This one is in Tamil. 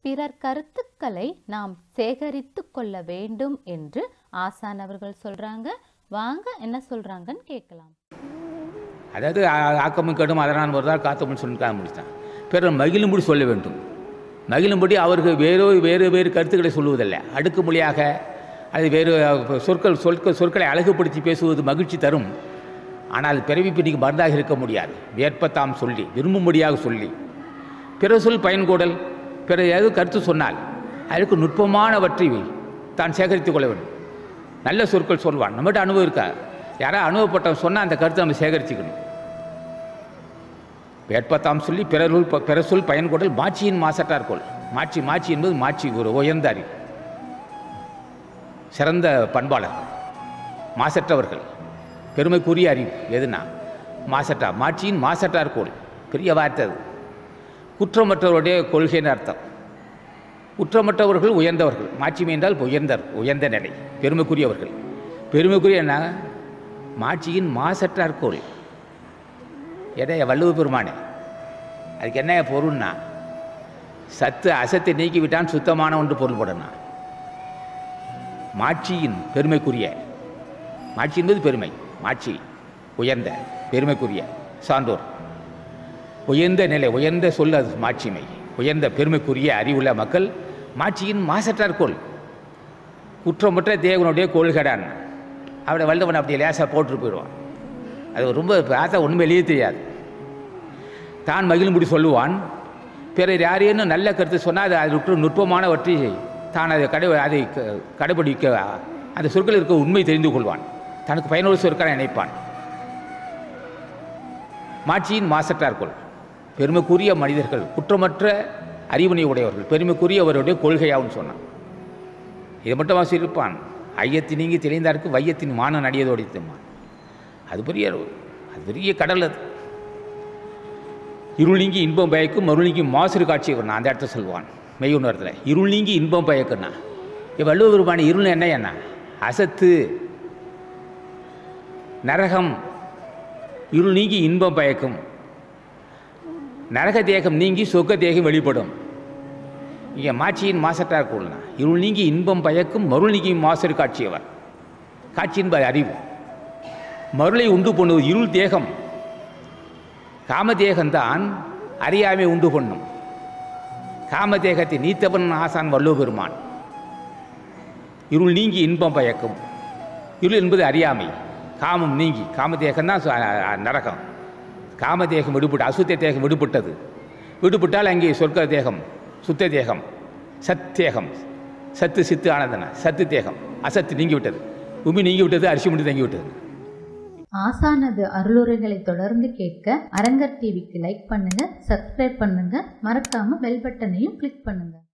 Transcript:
பிறர் கருத்துக்களை நாம் சேகரித்து கொள்ள வேண்டும் என்று ஆசான் அவர்கள் சொல்றாங்க வாங்க என்ன சொல்றாங்கன்னு கேட்கலாம் அதாவது ஆ- ஆக்கமும் கெடும் அதனால் வருதால் காத்தமும் சொல்லிக்காம முடித்தான் பிறர் மகிழும்படி சொல்ல வேண்டும் மகிழும்படி அவர்கள் வேறு வேறு வேறு கருத்துக்களை சொல்லுவதில்லை அடுக்கு மொழியாக அது வேறு அஹ், சொற்கள் சொற்கள் சொற்களை அழகுபடுத்தி பேசுவது மகிழ்ச்சி தரும் ஆனால் பிறவி பின்னிக்கு மருந்தாக இருக்க முடியாது வேற்பத்தாம் சொல்லி விரும்பும்படியாக சொல்லி பிற சொல் பயன்கூடல் பிற ஏதோ கருத்து சொன்னால் அதற்கு நுட்பமானவற்றை தான் சேகரித்துக் கொள்ள வேண்டும் நல்ல சொற்கள் சொல்வான் நம்மகிட்ட அனுபவம் இருக்கா யாராவது அனுபவப்பட்டவன் சொன்னால் அந்த கருத்தை நம்ம சேகரிச்சுக்கணும் வேட்பத்தாம் சொல்லி பிறருள் ப- பிற சொல் பயன்கொடல் மாட்சியின் மாசட்டார்கோள் மாட்சி மாட்சி என்பது மாட்சி ஒரு உயர்ந்த அறிவு சிறந்த பண்பாளர் மாசற்றவர்கள் பெருமைக்குரிய அறிவு எதுனா மாசட்டா மாட்சியின் மாசட்டார்கோள் பெரிய வார்த்தை அது குற்றமற்றவருடைய கொள்கைன்னு அர்த்தம் குற்றமற்றவர்கள் உயர்ந்தவர்கள் மாட்சிமை என்றால் உயர்ந்தர் உயர்ந்த நிலை பெருமைக்குரியவர்கள் பெருமைக்குரிய என்ன மாட்சியின் மாசற்றார்கோள் எடைய வள்ளுவ பெருமானே அதுக்கு என்ன பொருள்னா சத்து அசத்தை நீக்கி விட்டான் சுத்தமான ஒன்று பொருள்படணும் மாட்சியின் பெருமைக்குரிய மாட்சி என்பது பெருமை மாட்சி உயர்ந்த பெருமைக்குரிய சான்றோர் உயர்ந்த நிலை உயர்ந்த சொல் அது மாட்சிமை உயர்ந்த பெருமைக்குரிய அறிவுள்ள மக்கள் மாட்சியின் மாசற்றார்கோள் குற்றமற்ற தேவனுடைய கோள்கடான் அவனை வல்லவன் அப்படி லேசாக போட்டு போயிடுவான் அது ரொம்ப பார்த்தா ஒன்றுமே எழுத தெரியாது தான் மகிழும்படி சொல்லுவான் பிறர் யாரேனும் நல்ல கருத்து சொன்னால் அது அதுக்கு நுட்பமானவற்றை தான் அதை கடை அதை க- கடைபிடிக்க அந்த சொற்கள் இருக்க உண்மை தெரிந்து கொள்வான் தனக்கு பயனுள்ள சொற்களை நினைப்பான் மாட்சியின் மாசற்றார்கொள் பெருமைக்குரிய மனிதர்கள் குற்றமற்ற அறிவினை உடையவர்கள் பெருமைக்குரியவருடைய கொள்கையாகவும் சொன்னான் இதை மட்டும் அவன் சொல்லியிருப்பான் ஐயத்தின் நீங்கி தெளிந்தாருக்கு வையத்தின் மானம் அடியதோடி திம்மான் அது பெரிய அது பெரிய கடல் அது இருள் நீங்கி இன்பம் பயக்கும் மருள் நீங்கி மாசுறு காட்சி நான் அந்த இடத்த சொல்லுவான் மெய் உணர்த்தில் இருள் நீங்கி இன்பம் பயக்குன்னா இப்போ வள்ளுவ பெருமான இருள் என்ன என்ன அசத்து நரகம் இருள் நீங்கி இன்பம் பயக்கும் நரக தேகம் நீங்கி சொக்க தேகம் வெளிப்படும் இங்கே மாட்சியின் மாசற்றார் கூடனா இருள் நீங்கி இன்பம் பயக்கும் மருள் நீங்கி மாசறு காட்சியவர் காட்சி என்பது அறிவு மருளை உண்டு பண்ணுவது இருள் தேகம் காமதேகம்தான் அறியாமை உண்டு பண்ணும் காமதேகத்தை நீத்தவன் ஆசான் வள்ளுவ பெருமான் இருள் நீங்கி இன்பம் பயக்கும் இருள் என்பது அறியாமை காமம் நீங்கி காமதேகம்தான் சு- அ- அ- நரகம் காமதேகம் விடுபட்டு அசுத்த தேகம் விடுபட்டது விடுபட்டால் அங்கே சொர்க்க தேகம் சுத்த தேகம் சத்தேகம் சத்து சித்து ஆனந்தன சத்து தேகம் அசத்து நீங்கி விட்டது உமி நீங்கி விட்டது அரிசி மட்டும் தங்கி விட்டது ஆசானது அருளுரைகளை தொடர்ந்து கேட்க அரங்கர் டிவிக்கு லைக் பண்ணுங்க சப்ஸ்கிரைப் பண்ணுங்க மறக்காம பெல் பட்டனையும் கிளிக் பண்ணுங்க